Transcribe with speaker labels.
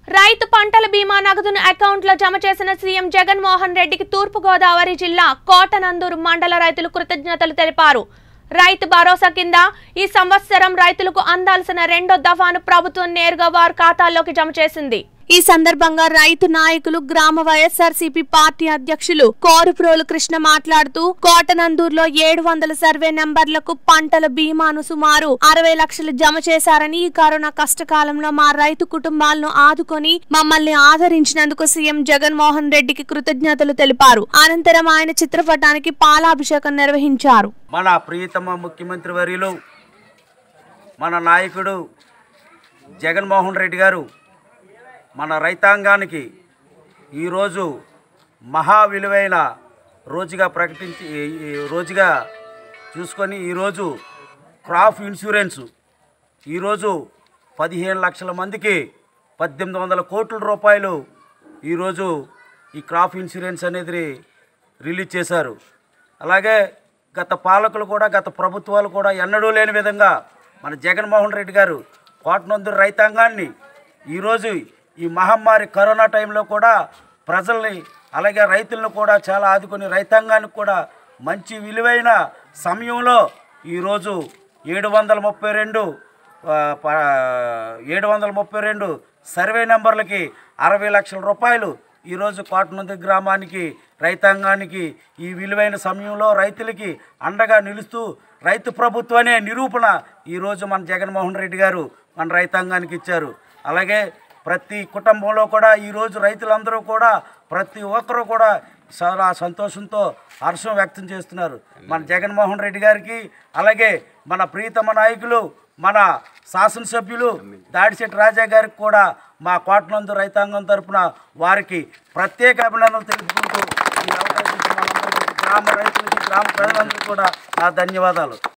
Speaker 1: రైతు పంటల బీమా నగదును అకౌంట్లో జమ చేసిన సీఎం జగన్మోహన్ రెడ్డికి తూర్పుగోదావరి జిల్లా కోటనందూరు మండల రైతులు కృతజ్ఞతలు తెలిపారు రైతు భరోసా కింద ఈ సంవత్సరం రైతులకు అందాల్సిన రెండో దఫాను ప్రభుత్వం నేరుగా వారి ఖాతాల్లోకి జమ చేసింది ఈ సందర్భంగా రైతు నాయకులు గ్రామ వైఎస్ఆర్సీపీ పార్టీ అధ్యక్షులు కోరుప్రోలు కృష్ణ మాట్లాడుతూ కోటనందూరులో ఏడు వందల సర్వే నంబర్లకు పంటల బీమాను సుమారు అరవై లక్షలు జమ చేశారని ఈ కరోనా కష్టకాలంలో మా రైతు కుటుంబాలను ఆదుకొని మమ్మల్ని ఆదరించినందుకు సీఎం జగన్మోహన్ రెడ్డికి కృతజ్ఞతలు తెలిపారు అనంతరం ఆయన చిత్రపటానికి పాలాభిషేకం నిర్వహించారు
Speaker 2: మన ప్రియతమ ముఖ్యమంత్రి వర్యులు మన నాయకుడు జగన్మోహన్ రెడ్డి గారు మన రైతాంగానికి ఈరోజు మహా విలువైన రోజుగా ప్రకటించి ఈ- ఈ రోజుగా చూసుకొని ఈరోజు క్రాప్ ఇన్సూరెన్స్ ఈరోజు పదిహేను లక్షల మందికి పద్దెనిమిది వందల కోట్ల రూపాయలు ఈరోజు ఈ క్రాప్ ఇన్సూరెన్స్ అనేది రిలీజ్ చేశారు అలాగే గత పాలకులు కూడా గత ప్రభుత్వాలు కూడా ఎన్నడూ లేని విధంగా మన జగన్మోహన్ రెడ్డి గారు కోటనందూరు రైతాంగాన్ని ఈరోజు ఈ మహమ్మారి కరోనా టైంలో కూడా ప్రజల్ని అలాగే రైతులను కూడా చాలా ఆదుకొని రైతాంగానికి కూడా మంచి విలువైన సమయంలో ఈరోజు ఏడు వందల ముప్పై రెండు ఆ, ప- ఏడు వందల ముప్పై రెండు సర్వే నెంబర్లకి అరవై లక్షల రూపాయలు ఈరోజు కోటనంది గ్రామానికి రైతాంగానికి ఈ విలువైన సమయంలో రైతులకి అండగా నిలుస్తూ రైతు ప్రభుత్వం అనే నిరూపణ ఈరోజు మన జగన్మోహన్ రెడ్డి గారు మన రైతాంగానికి ఇచ్చారు అలాగే ప్రతి కుటుంబంలో కూడా ఈరోజు రైతులందరూ కూడా ప్రతి ఒక్కరూ కూడా చాలా సంతోషంతో హర్షం వ్యక్తం చేస్తున్నారు మన జగన్మోహన్ రెడ్డి గారికి అలాగే మన ప్రీతమ నాయకులు మన శాసనసభ్యులు దాడిశెట్టి రాజా గారికి కూడా మా కోటనందు రైతాంగం తరపున వారికి ప్రత్యేక అభినందనలు తెలుపుకుంటూ ఈ అవకాశం ఇచ్చిన మనందరికీ, గ్రామ రైతులకి గ్రామ ప్రజలందరికీ కూడా నా ధన్యవాదాలు